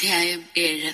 അധ്യായം ഏഴ്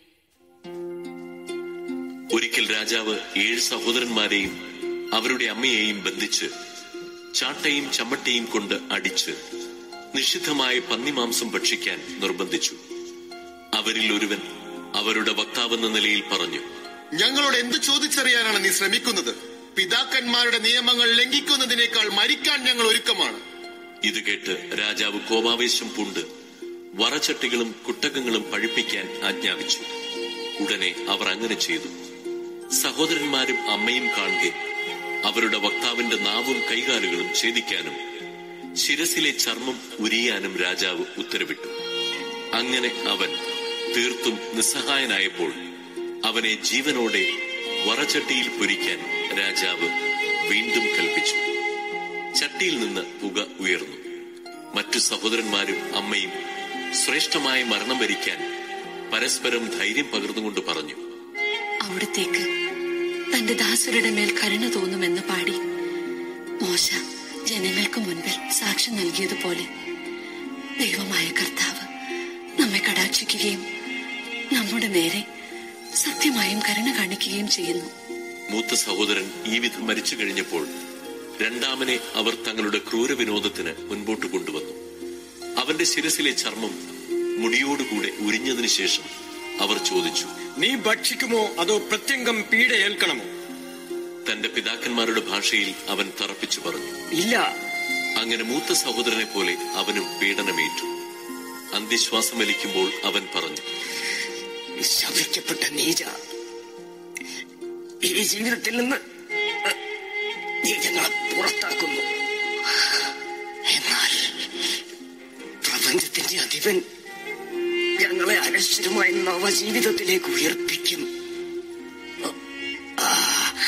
ഒരിക്കൽ രാജാവ് ഏഴ് സഹോദരന്മാരെയും അവരുടെ അമ്മയെയും ബന്ധിച്ച് ചാട്ടയും ചമ്മട്ടിയും കൊണ്ട് അടിച്ച് നിഷിദ്ധമായ പന്നിമാംസം ഭക്ഷിക്കാൻ നിർബന്ധിച്ചു അവരിൽ ഒരുവൻ അവരുടെ വക്താവെന്ന നിലയിൽ പറഞ്ഞു ഞങ്ങളോട് എന്ത് ചോദിച്ചറിയാനാണ് നീ ശ്രമിക്കുന്നത് പിതാക്കന്മാരുടെ നിയമങ്ങൾ ലംഘിക്കുന്നതിനേക്കാൾ മരിക്കാൻ ഞങ്ങൾ ഒരുക്കമാണ് ഇത് കേട്ട് രാജാവ് കോപാവേശം പൂണ്ട് വറച്ചട്ടികളും കുട്ടകങ്ങളും പഴിപ്പിക്കാൻ ആജ്ഞാപിച്ചു ഉടനെ അവർ അങ്ങനെ ചെയ്തു സഹോദരന്മാരും അമ്മയും കാണുകെ അവരുടെ വക്താവിന്റെ നാവും കൈകാലുകളും ഛേദിക്കാനും ശിരസിലെ ചർമ്മം ഉരിയാനും രാജാവ് ഉത്തരവിട്ടു അങ്ങനെ അവൻ തീർത്തും നിസ്സഹായനായപ്പോൾ അവനെ ജീവനോടെ വറചട്ടിയിൽ പൊരിക്കാൻ രാജാവ് വീണ്ടും കൽപ്പിച്ചു ചട്ടിയിൽ നിന്ന് പുക ഉയർന്നു മറ്റു സഹോദരന്മാരും അമ്മയും ശ്രേഷ്ഠമായ മരണം വരിക്കാൻ പരസ്പരം ധൈര്യം പകർന്നുകൊണ്ട് പറഞ്ഞു അവിടത്തേക്ക് തന്റെ ദാസരുടെ മേൽ കരുണ തോന്നുമെന്ന് പാടി മോശ ജനങ്ങൾക്ക് മുൻപിൽ സാക്ഷ്യം നൽകിയതുപോലെ ദൈവമായ കർത്താവ് നമ്മെ കടാക്ഷിക്കുകയും നമ്മുടെ നേരെ സത്യമായും കരുണ കാണിക്കുകയും ചെയ്യുന്നു മൂത്ത സഹോദരൻ ഈ വിധം മരിച്ചു കഴിഞ്ഞപ്പോൾ രണ്ടാമനെ അവർ തങ്ങളുടെ ക്രൂരവിനോദത്തിന് മുൻപോട്ട് കൊണ്ടുവന്നു അവന്റെ ശിരസിലെ ചർമ്മം മുടിയോടുകൂടെ ഉരിഞ്ഞതിനു ശേഷം അവർ ചോദിച്ചു നീ ഭക്ഷിക്കുമോ അതോ പ്രത്യംഗം പീഡയേൽക്കണമോ തന്റെ പിതാക്കന്മാരുടെ ഭാഷയിൽ അവൻ തറപ്പിച്ചു പറഞ്ഞു ഇല്ല അങ്ങനെ മൂത്ത സഹോദരനെ പോലെ അവനും പീഡനമേറ്റു അന്ത്യശ്വാസം വലിക്കുമ്പോൾ അവൻ പറഞ്ഞു ശപിക്കപ്പെട്ട നീച ഈ ജീവിതത്തിൽ നിന്ന് നീ ഞങ്ങളെ പുറത്താക്കുന്നു എന്നാൽ പ്രപഞ്ചത്തിന്റെ അധിപൻ ഞങ്ങളെ അനശ്വരമായ നവജീവിതത്തിലേക്ക് ഉയർപ്പിക്കും ആ,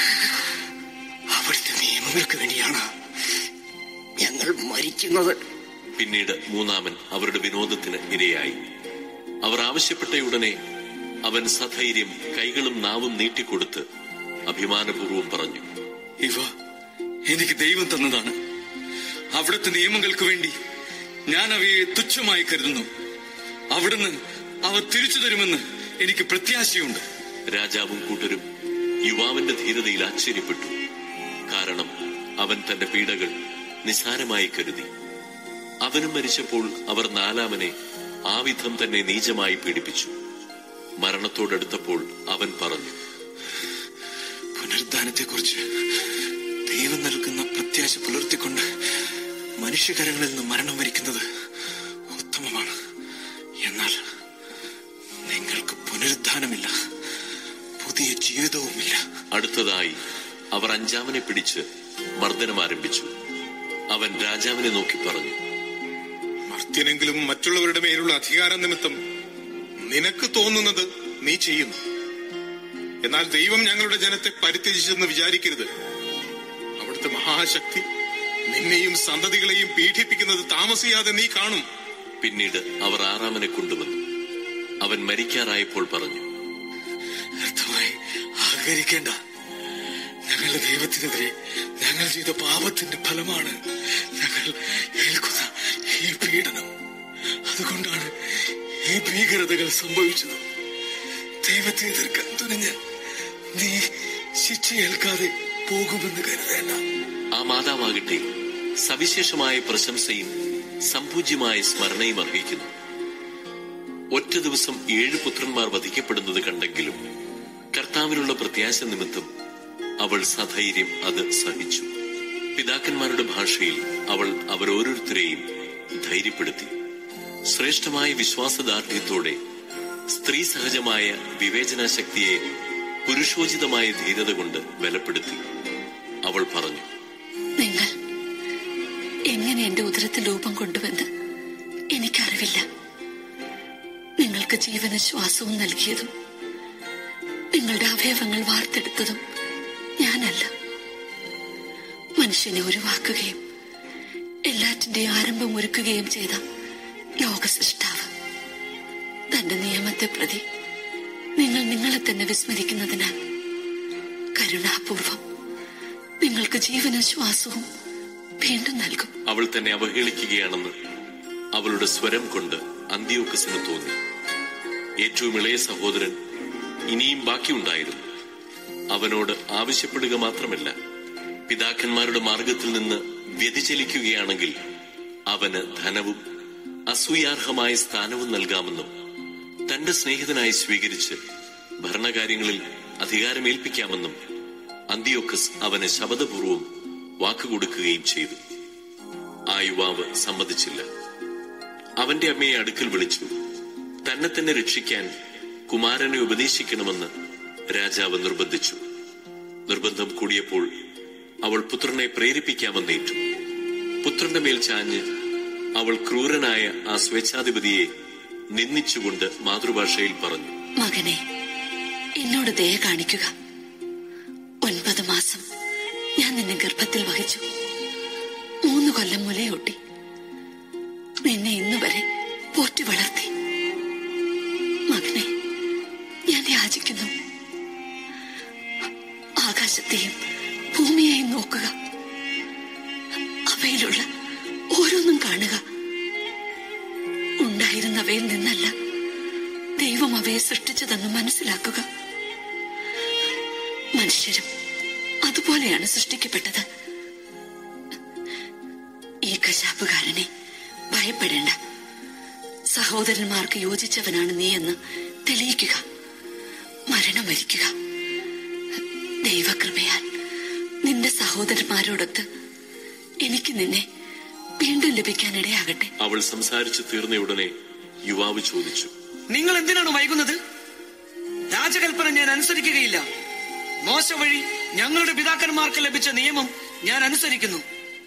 അവിടുത്തെ നിയമങ്ങൾക്ക് വേണ്ടിയാണ് ഞങ്ങൾ മരിക്കുന്നത് പിന്നീട് മൂന്നാമൻ അവരുടെ വിനോദത്തിന് ഇരയായി അവർ ആവശ്യപ്പെട്ടയുടനെ അവൻ സധൈര്യം കൈകളും നാവും നീട്ടിക്കൊടുത്ത് അഭിമാനപൂർവ്വം പറഞ്ഞു ഇവ എനിക്ക് ദൈവം തന്നതാണ് അവിടുത്തെ നിയമങ്ങൾക്ക് വേണ്ടി ഞാൻ അവയെ തുച്ഛമായി കരുതുന്നു അവിടുന്ന് അവ തിരിച്ചു തരുമെന്ന് എനിക്ക് പ്രത്യാശയുണ്ട് രാജാവും കൂട്ടരും യുവാവിന്റെ ധീരതയിൽ ആശ്ചര്യപ്പെട്ടു കാരണം അവൻ തന്റെ പീഡകൾ നിസാരമായി കരുതി അവനും മരിച്ചപ്പോൾ അവർ നാലാമനെ ആ വിധം തന്നെ നീചമായി പീഡിപ്പിച്ചു മരണത്തോടടുത്തപ്പോൾ അവൻ പറഞ്ഞു പുനരുദ്ധാനത്തെക്കുറിച്ച് ദൈവം നൽകുന്ന പ്രത്യാശ പുലർത്തിക്കൊണ്ട് മനുഷ്യകരങ്ങളിൽ നിന്ന് മരണം വരിക്കുന്നത് ഉത്തമമാണ് എന്നാൽ നിങ്ങൾക്ക് പുനരുദ്ധാനമില്ല പുതിയ ജീവിതവുമില്ല അടുത്തതായി അവർ അഞ്ചാമനെ പിടിച്ച് മർദ്ദനം ആരംഭിച്ചു അവൻ രാജാവിനെ നോക്കി പറഞ്ഞു മർത്യനെങ്കിലും മറ്റുള്ളവരുടെ മേലുള്ള അധികാര നിമിത്തം നിനക്ക് തോന്നുന്നത് നീ ചെയ്യുന്നു എന്നാൽ ദൈവം ഞങ്ങളുടെ ജനത്തെ പരിത്യജിച്ചെന്ന് വിചാരിക്കരുത് അവിടുത്തെ മഹാശക്തി നിന്നെയും സന്തതികളെയും പീഡിപ്പിക്കുന്നത് താമസിയാതെ നീ കാണും പിന്നീട് അവർ ആറാമനെ കൊണ്ടുവന്നു അവൻ മരിക്കാറായപ്പോൾ പറഞ്ഞു വ്യർത്ഥമായി ആഗ്രഹിക്കേണ്ട ഞങ്ങളുടെ ദൈവത്തിനെതിരെ ഞങ്ങൾ ചെയ്ത പാപത്തിന്റെ ഫലമാണ് ഞങ്ങൾ ഏൽക്കുന്ന ഈ പീഡനം അതുകൊണ്ടാണ് ഈ ഭീകരതകൾ സംഭവിച്ചത് ദൈവത്തെ എതിർക്കാൻ തുനിഞ്ഞ് നീ ശിക്ഷ ഏൽക്കാതെ പോകുമെന്ന് കരുതേണ്ട ആ മാതാവാകട്ടെ സവിശേഷമായ പ്രശംസയും സംപൂജ്യമായ സ്മരണയും അർഹിക്കുന്നു ഒറ്റ ദിവസം ഏഴ് പുത്രന്മാർ വധിക്കപ്പെടുന്നത് കണ്ടെങ്കിലും കർത്താവിനുള്ള പ്രത്യാശ നിമിത്തം അവൾ സധൈര്യം അത് സഹിച്ചു പിതാക്കന്മാരുടെ ഭാഷയിൽ അവൾ അവരോരോരുത്തരെയും ധൈര്യപ്പെടുത്തി ശ്രേഷ്ഠമായ വിശ്വാസദാർഢ്യത്തോടെ സ്ത്രീ സഹജമായ വിവേചന ശക്തിയെ പുരുഷോചിതമായ ധീരത കൊണ്ട് ബലപ്പെടുത്തി അവൾ പറഞ്ഞു നിങ്ങൾ എങ്ങനെ എന്റെ ഉദരത്തിൽ രൂപം കൊണ്ടുവന്ന് എനിക്കറിവില്ല നിങ്ങൾക്ക് ജീവന ശ്വാസവും നൽകിയതും നിങ്ങളുടെ അവയവങ്ങൾ വാർത്തെടുത്തതും ഞാനല്ല മനുഷ്യനെ ഒഴിവാക്കുകയും എല്ലാറ്റിന്റെയും ആരംഭം ഒരുക്കുകയും ചെയ്ത ലോകസൃഷ്ടാവ് തന്റെ നിയമത്തെ പ്രതി നിങ്ങൾ നിങ്ങളെ തന്നെ വിസ്മരിക്കുന്നതിനാൽ കരുണാപൂർവം നിങ്ങൾക്ക് ജീവനും ശ്വാസവും വീണ്ടും നൽകും അവൾ തന്നെ അവഹേളിക്കുകയാണെന്ന് അവളുടെ സ്വരം കൊണ്ട് അന്ത്യോക്കസിന് തോന്നി ഏറ്റവും ഇളയ സഹോദരൻ ഇനിയും ബാക്കിയുണ്ടായിരുന്നു അവനോട് ആവശ്യപ്പെടുക മാത്രമല്ല പിതാക്കന്മാരുടെ മാർഗത്തിൽ നിന്ന് വ്യതിചലിക്കുകയാണെങ്കിൽ അവന് ധനവും അസൂയാർഹമായ സ്ഥാനവും നൽകാമെന്നും തന്റെ സ്നേഹിതനായി സ്വീകരിച്ച് ഭരണകാര്യങ്ങളിൽ അധികാരമേൽപ്പിക്കാമെന്നും അന്തിയോക്കസ് അവന് ശബദപൂർവം വാക്കുകൊടുക്കുകയും ചെയ്തു ആ യുവാവ് സമ്മതിച്ചില്ല അവന്റെ അമ്മയെ അടുക്കൽ വിളിച്ചു തന്നെ തന്നെ രക്ഷിക്കാൻ കുമാരനെ ഉപദേശിക്കണമെന്ന് രാജാവ് നിർബന്ധിച്ചു നിർബന്ധം കൂടിയപ്പോൾ അവൾ പുത്രനെ പ്രേരിപ്പിക്കാമെന്നേറ്റു പുത്രന്റെ മേൽ ചാഞ്ഞ് അവൾ ക്രൂരനായ ആ സ്വേച്ഛാധിപതിയെ നിന്ദിച്ചുകൊണ്ട് മാതൃഭാഷയിൽ പറഞ്ഞു മകനെ എന്നോട് ദയ കാണിക്കുക ഒൻപത് മാസം ഞാൻ നിന്നെ ഗർഭത്തിൽ വഹിച്ചു മൂന്ന് കൊല്ലം മുലയൂട്ടി നിന്നെ ഇന്നു വരെ പോറ്റി വളർത്തി മകനെ ഞാൻ യാചിക്കുന്നു ആകാശത്തെയും ഭൂമിയെയും നോക്കുക അവയിലുള്ള ഓരോന്നും കാണുക ഉണ്ടായിരുന്നവയിൽ നിന്നല്ല ദൈവം അവയെ സൃഷ്ടിച്ചതെന്ന് മനസ്സിലാക്കുക മനുഷ്യരും അതുപോലെയാണ് സൃഷ്ടിക്കപ്പെട്ടത് ഈ കശാപ്പുകാരനെ ഭയപ്പെടേണ്ട സഹോദരന്മാർക്ക് യോജിച്ചവനാണ് നീ എന്ന് തെളിയിക്കുക മരണം വരിക്കുക ദൈവകൃപയാൽ നിന്റെ സഹോദരന്മാരോടൊത്ത് എനിക്ക് നിന്നെ വീണ്ടും ലഭിക്കാനിടയാകട്ടെ അവൾ സംസാരിച്ചു തീർന്നയുടനെ യുവാവ് ചോദിച്ചു നിങ്ങൾ എന്തിനാണ് വൈകുന്നത് രാജകൽപ്പന ഞാൻ അനുസരിക്കുകയില്ല മോശ വഴി ഞങ്ങളുടെ പിതാക്കന്മാർക്ക് ലഭിച്ച നിയമം ഞാൻ അനുസരിക്കുന്നു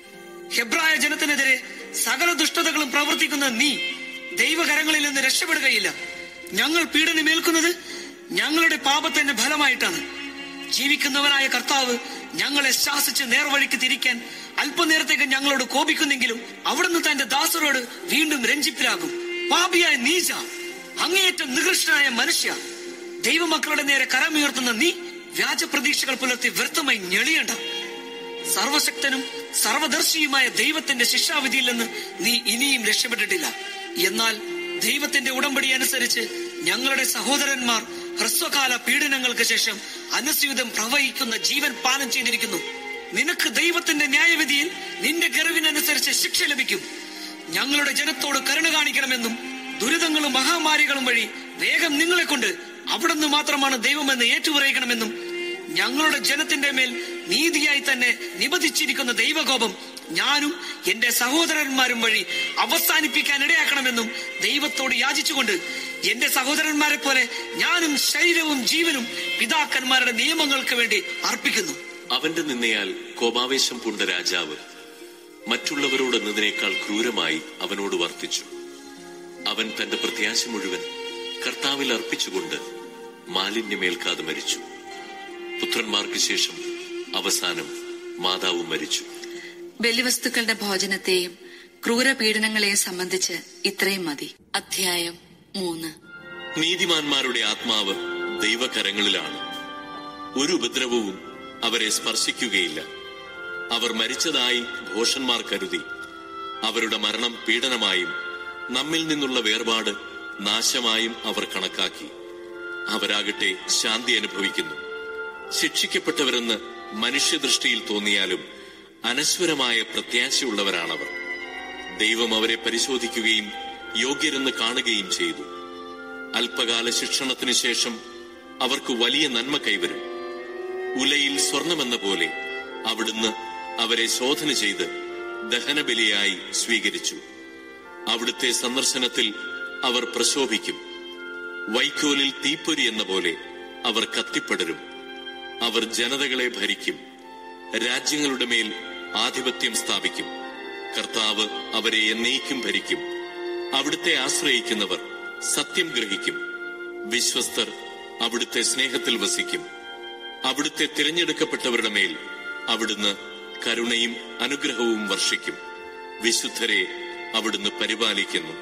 ഹെബ്രായ ജനത്തിനെതിരെ സകല ദുഷ്ടതകളും പ്രവർത്തിക്കുന്ന നീ ദൈവകരങ്ങളിൽ നിന്ന് രക്ഷപ്പെടുകയില്ല ഞങ്ങൾ പീഡനമേൽക്കുന്നത് ഞങ്ങളുടെ പാപത്തിന്റെ ഫലമായിട്ടാണ് ജീവിക്കുന്നവനായ കർത്താവ് ഞങ്ങളെ ശാസിച്ച് നേർവഴിക്ക് തിരിക്കാൻ അല്പനേരത്തേക്ക് ഞങ്ങളോട് കോപിക്കുന്നെങ്കിലും അവിടുന്ന് തന്റെ ദാസരോട് വീണ്ടും രഞ്ജിപ്പിലാകും പാപിയായ നീച അങ്ങേയറ്റം നികൃഷ്ടനായ മനുഷ്യ ദൈവമക്കളുടെ നേരെ കരമുയർത്തുന്ന നീ വ്യാജ പ്രതീക്ഷകൾ പുലർത്തി വ്യർത്ഥമായി ഞെളിയണ്ട സർവശക്തനും സർവദർശിയുമായ ദൈവത്തിന്റെ ശിക്ഷാവിധിയിൽ നിന്ന് നീ ഇനിയും രക്ഷപ്പെട്ടിട്ടില്ല എന്നാൽ ദൈവത്തിന്റെ ഉടമ്പടി അനുസരിച്ച് ഞങ്ങളുടെ സഹോദരന്മാർ ഹ്രസ്വകാല പീഡനങ്ങൾക്ക് ശേഷം അനുസ്യൂതം പ്രവഹിക്കുന്ന ജീവൻ പാനം ചെയ്തിരിക്കുന്നു നിനക്ക് ദൈവത്തിന്റെ ന്യായവിധിയിൽ നിന്റെ ഗർവിനനുസരിച്ച് ശിക്ഷ ലഭിക്കും ഞങ്ങളുടെ ജനത്തോട് കരുണ കാണിക്കണമെന്നും ദുരിതങ്ങളും മഹാമാരികളും വഴി വേഗം നിങ്ങളെ കൊണ്ട് അവിടുന്ന് മാത്രമാണ് ദൈവമെന്ന് ഏറ്റുപറയിക്കണമെന്നും ഞങ്ങളുടെ ജനത്തിന്റെ മേൽ നീതിയായി തന്നെ നിബന്ധിച്ചിരിക്കുന്ന ദൈവകോപം ഞാനും എന്റെ സഹോദരന്മാരും വഴി അവസാനിപ്പിക്കാൻ ഇടയാക്കണമെന്നും ദൈവത്തോട് യാചിച്ചുകൊണ്ട് എന്റെ സഹോദരന്മാരെ പോലെ ഞാനും ശരീരവും ജീവനും പിതാക്കന്മാരുടെ നിയമങ്ങൾക്ക് വേണ്ടി അർപ്പിക്കുന്നു അവന്റെ നിന്നയാൽ കോപാവേശം പൂണ്ട രാജാവ് മറ്റുള്ളവരോട് എന്നതിനേക്കാൾ ക്രൂരമായി അവനോട് വർത്തിച്ചു അവൻ തന്റെ പ്രത്യാശ മുഴുവൻ കർത്താവിൽ അർപ്പിച്ചുകൊണ്ട് മാലിന്യമേൽക്കാതെ മരിച്ചു പുത്രന്മാർക്ക് ശേഷം അവസാനം മാതാവ് മരിച്ചു ബലിവസ്തുക്കളുടെ ഭോജനത്തെയും ക്രൂരപീഡനങ്ങളെയും സംബന്ധിച്ച് ഇത്രയും മതി അധ്യായം മൂന്ന് നീതിമാന്മാരുടെ ആത്മാവ് ദൈവകരങ്ങളിലാണ് ഒരു ഉപദ്രവവും അവരെ സ്പർശിക്കുകയില്ല അവർ മരിച്ചതായി ഭോഷന്മാർ കരുതി അവരുടെ മരണം പീഡനമായും നമ്മിൽ നിന്നുള്ള വേർപാട് നാശമായും അവർ കണക്കാക്കി അവരാകട്ടെ ശാന്തി അനുഭവിക്കുന്നു ശിക്ഷിക്കപ്പെട്ടവരെന്ന് മനുഷ്യദൃഷ്ടിയിൽ തോന്നിയാലും അനശ്വരമായ പ്രത്യാശയുള്ളവരാണവർ ദൈവം അവരെ പരിശോധിക്കുകയും യോഗ്യരെന്ന് കാണുകയും ചെയ്തു അല്പകാല ശിക്ഷണത്തിനു ശേഷം അവർക്ക് വലിയ നന്മ കൈവരും ഉലയിൽ സ്വർണമെന്ന പോലെ അവിടുന്ന് അവരെ ശോധന ചെയ്ത് ദഹനബലിയായി സ്വീകരിച്ചു അവിടുത്തെ സന്ദർശനത്തിൽ അവർ പ്രശോഭിക്കും വൈക്കോലിൽ തീപ്പൊരി എന്ന പോലെ അവർ കത്തിപ്പടരും അവർ ജനതകളെ ഭരിക്കും രാജ്യങ്ങളുടെ മേൽ ആധിപത്യം സ്ഥാപിക്കും കർത്താവ് അവരെ എന്നേക്കും ഭരിക്കും അവിടുത്തെ ആശ്രയിക്കുന്നവർ സത്യം ഗ്രഹിക്കും വിശ്വസ്തർ അവിടുത്തെ സ്നേഹത്തിൽ വസിക്കും അവിടുത്തെ തിരഞ്ഞെടുക്കപ്പെട്ടവരുടെ മേൽ അവിടുന്ന് കരുണയും അനുഗ്രഹവും വർഷിക്കും വിശുദ്ധരെ അവിടുന്ന് പരിപാലിക്കുന്നു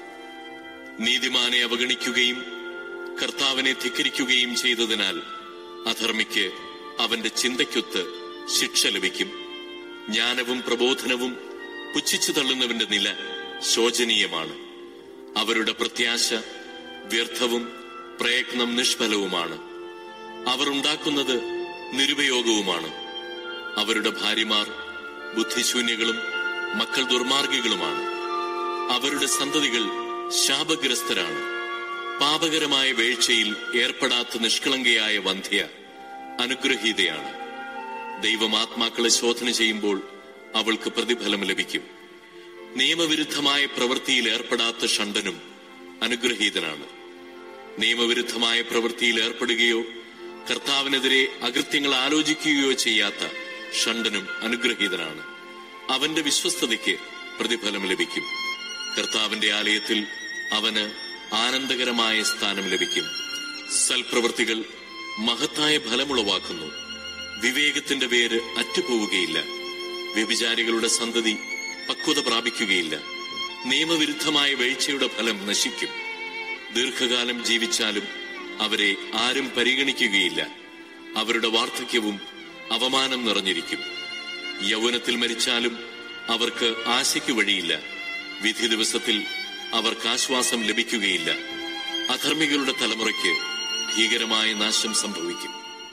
നീതിമാനെ അവഗണിക്കുകയും കർത്താവിനെ ധിക്കരിക്കുകയും ചെയ്തതിനാൽ അധർമ്മിക്ക് അവന്റെ ചിന്തയ്ക്കൊത്ത് ശിക്ഷ ലഭിക്കും ജ്ഞാനവും പ്രബോധനവും പുച്ഛിച്ചു തള്ളുന്നവന്റെ നില ശോചനീയമാണ് അവരുടെ പ്രത്യാശ വ്യർത്ഥവും പ്രയത്നം നിഷ്ഫലവുമാണ് അവർ ഉണ്ടാക്കുന്നത് നിരുപയോഗവുമാണ് അവരുടെ ഭാര്യമാർ ബുദ്ധിശൂന്യകളും മക്കൾ ദുർമാർഗികളുമാണ് അവരുടെ സന്തതികൾ ശാപഗ്രസ്തരാണ് പാപകരമായ വീഴ്ചയിൽ ഏർപ്പെടാത്ത നിഷ്കളങ്കയായ വന്ധ്യ അനുഗ്രഹീതയാണ് ദൈവം ആത്മാക്കളെ ശോധന ചെയ്യുമ്പോൾ അവൾക്ക് പ്രതിഫലം ലഭിക്കും നിയമവിരുദ്ധമായ പ്രവൃത്തിയിൽ ഏർപ്പെടാത്ത ഷണ്ടനും അനുഗ്രഹീതനാണ് നിയമവിരുദ്ധമായ പ്രവൃത്തിയിൽ ഏർപ്പെടുകയോ കർത്താവിനെതിരെ അകൃത്യങ്ങൾ ആലോചിക്കുകയോ ചെയ്യാത്ത ഷണ്ടനും അനുഗ്രഹീതനാണ് അവന്റെ വിശ്വസ്തതയ്ക്ക് പ്രതിഫലം ലഭിക്കും കർത്താവിന്റെ ആലയത്തിൽ അവന് ആനന്ദകരമായ സ്ഥാനം ലഭിക്കും സൽപ്രവൃത്തികൾ മഹത്തായ ഫലമുളവാക്കുന്നു വിവേകത്തിന്റെ വേര് അറ്റുപോവുകയില്ല വ്യഭിചാരികളുടെ സന്തതി പക്വത പ്രാപിക്കുകയില്ല നിയമവിരുദ്ധമായ വീഴ്ചയുടെ ഫലം നശിക്കും ദീർഘകാലം ജീവിച്ചാലും അവരെ ആരും പരിഗണിക്കുകയില്ല അവരുടെ വാർദ്ധക്യവും അവമാനം നിറഞ്ഞിരിക്കും യൗവനത്തിൽ മരിച്ചാലും അവർക്ക് ആശയ്ക്ക് വഴിയില്ല വിധി ദിവസത്തിൽ അവർക്ക് ആശ്വാസം ലഭിക്കുകയില്ല അധർമ്മികളുടെ തലമുറയ്ക്ക് ഭീകരമായ നാശം സംഭവിക്കും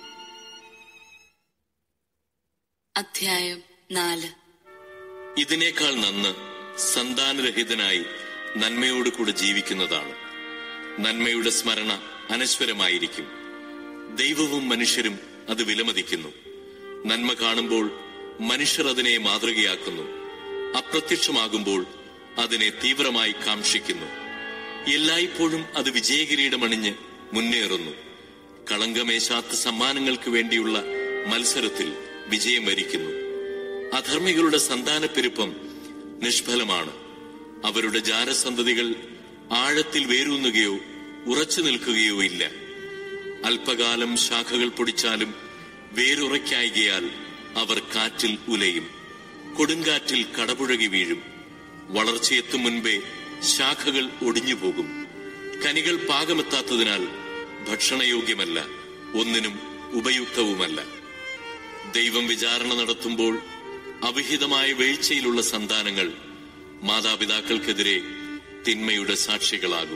അധ്യായം നാല് ഇതിനേക്കാൾ നന്ന് സന്താനരഹിതനായി നന്മയോടുകൂടെ ജീവിക്കുന്നതാണ് നന്മയുടെ സ്മരണ അനശ്വരമായിരിക്കും ദൈവവും മനുഷ്യരും അത് വിലമതിക്കുന്നു നന്മ കാണുമ്പോൾ മനുഷ്യർ അതിനെ മാതൃകയാക്കുന്നു അപ്രത്യക്ഷമാകുമ്പോൾ അതിനെ തീവ്രമായി കാക്ഷിക്കുന്നു എല്ലായ്പ്പോഴും അത് വിജയകിരീടമണിഞ്ഞ് മുന്നേറുന്നു കളങ്കമേശാത്ത സമ്മാനങ്ങൾക്ക് വേണ്ടിയുള്ള മത്സരത്തിൽ വിജയം വരിക്കുന്നു അധർമ്മികളുടെ സന്താനപ്പെരുപ്പം നിഷ്ഫലമാണ് അവരുടെ ജാരസന്തതികൾ ആഴത്തിൽ വേരൂന്നുകയോ ഉറച്ചു നിൽക്കുകയോ ഇല്ല അല്പകാലം ശാഖകൾ പൊടിച്ചാലും വേരുറയ്ക്കായികയാൽ അവർ കാറ്റിൽ ഉലയും കൊടുങ്കാറ്റിൽ കടപുഴകി വീഴും വളർച്ചയെത്തും മുൻപേ ശാഖകൾ ഒടിഞ്ഞുപോകും കനികൾ പാകമെത്താത്തതിനാൽ ഭക്ഷണയോഗ്യമല്ല ഒന്നിനും ഉപയുക്തവുമല്ല ദൈവം വിചാരണ നടത്തുമ്പോൾ അവിഹിതമായ വീഴ്ചയിലുള്ള സന്താനങ്ങൾ മാതാപിതാക്കൾക്കെതിരെ തിന്മയുടെ സാക്ഷികളാകും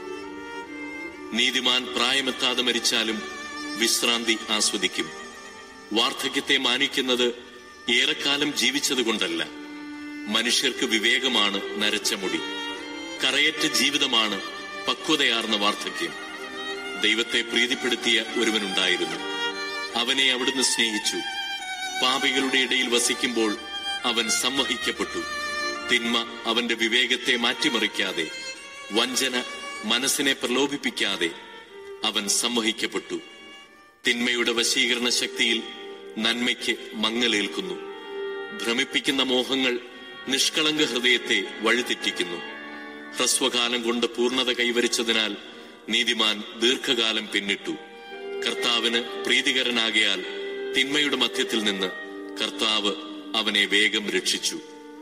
നീതിമാൻ പ്രായമെത്താതെ മരിച്ചാലും വിശ്രാന്തി ആസ്വദിക്കും വാർദ്ധക്യത്തെ മാനിക്കുന്നത് ഏറെക്കാലം ജീവിച്ചതുകൊണ്ടല്ല മനുഷ്യർക്ക് വിവേകമാണ് നരച്ച മുടി കറയറ്റ ജീവിതമാണ് പക്വതയാർന്ന വാർദ്ധക്യം ദൈവത്തെ പ്രീതിപ്പെടുത്തിയ ഒരുവനുണ്ടായിരുന്നു അവനെ അവിടുന്ന് സ്നേഹിച്ചു പാപികളുടെ ഇടയിൽ വസിക്കുമ്പോൾ അവൻ സംവഹിക്കപ്പെട്ടു തിന്മ അവന്റെ വിവേകത്തെ മാറ്റിമറിക്കാതെ വഞ്ചന മനസ്സിനെ പ്രലോഭിപ്പിക്കാതെ അവൻ സംവഹിക്കപ്പെട്ടു തിന്മയുടെ വശീകരണ ശക്തിയിൽ നന്മയ്ക്ക് മങ്ങലേൽക്കുന്നു ഭ്രമിപ്പിക്കുന്ന മോഹങ്ങൾ നിഷ്കളങ്ക ഹൃദയത്തെ വഴിതെറ്റിക്കുന്നു ഹ്രസ്വകാലം കൊണ്ട് പൂർണ്ണത കൈവരിച്ചതിനാൽ നീതിമാൻ ദീർഘകാലം പിന്നിട്ടു കർത്താവിന് പ്രീതികരനാകയാൽ തിന്മയുടെ മധ്യത്തിൽ നിന്ന് കർത്താവ് അവനെ വേഗം രക്ഷിച്ചു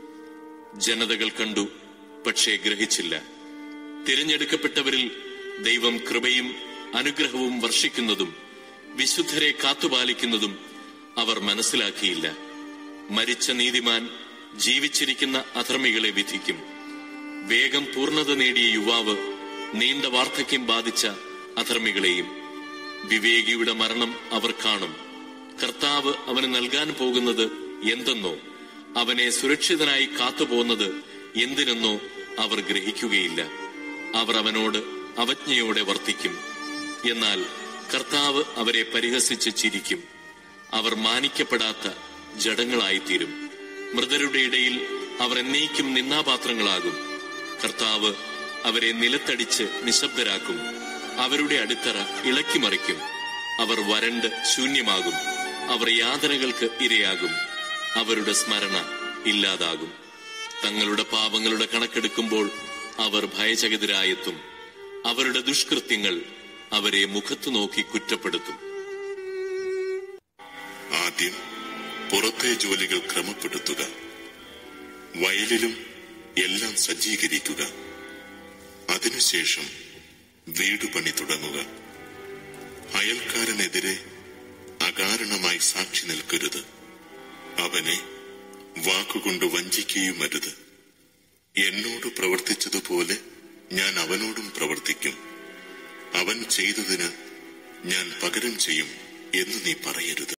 ജനതകൾ കണ്ടു പക്ഷേ ഗ്രഹിച്ചില്ല തിരഞ്ഞെടുക്കപ്പെട്ടവരിൽ ദൈവം കൃപയും അനുഗ്രഹവും വർഷിക്കുന്നതും വിശുദ്ധരെ കാത്തുപാലിക്കുന്നതും അവർ മനസ്സിലാക്കിയില്ല മരിച്ച നീതിമാൻ ജീവിച്ചിരിക്കുന്ന അധർമ്മികളെ വിധിക്കും വേഗം പൂർണ്ണത നേടിയ യുവാവ് നീണ്ട വാർദ്ധക്യം ബാധിച്ച അധർമ്മികളെയും വിവേകിയുടെ മരണം അവർ കാണും കർത്താവ് അവന് നൽകാൻ പോകുന്നത് എന്തെന്നോ അവനെ സുരക്ഷിതനായി കാത്തുപോകുന്നത് എന്തിനെന്നോ അവർ ഗ്രഹിക്കുകയില്ല അവർ അവനോട് അവജ്ഞയോടെ വർത്തിക്കും എന്നാൽ കർത്താവ് അവരെ പരിഹസിച്ച് ചിരിക്കും അവർ മാനിക്കപ്പെടാത്ത ജഡങ്ങളായിത്തീരും മൃതരുടെ ഇടയിൽ അവർ എന്നേക്കും നിന്നാപാത്രങ്ങളാകും കർത്താവ് അവരെ നിലത്തടിച്ച് നിശബ്ദരാക്കും അവരുടെ അടിത്തറ ഇളക്കിമറിക്കും അവർ വരണ്ട് ശൂന്യമാകും അവർ യാതനകൾക്ക് ഇരയാകും അവരുടെ സ്മരണ ഇല്ലാതാകും തങ്ങളുടെ പാപങ്ങളുടെ കണക്കെടുക്കുമ്പോൾ അവർ ഭയചകിതരായെത്തും അവരുടെ ദുഷ്കൃത്യങ്ങൾ അവരെ മുഖത്തു നോക്കി കുറ്റപ്പെടുത്തും ആദ്യം പുറത്തെ ജോലികൾ ക്രമപ്പെടുത്തുക വയലിലും എല്ലാം സജ്ജീകരിക്കുക അതിനുശേഷം വീടുപണി തുടങ്ങുക അയൽക്കാരനെതിരെ അകാരണമായി സാക്ഷി നിൽക്കരുത് അവനെ വാക്കുകൊണ്ട് അവൻ ചെയ്തതിന് ഞാൻ പകരം ചെയ്യും എന്ന് നീ പറയരുത്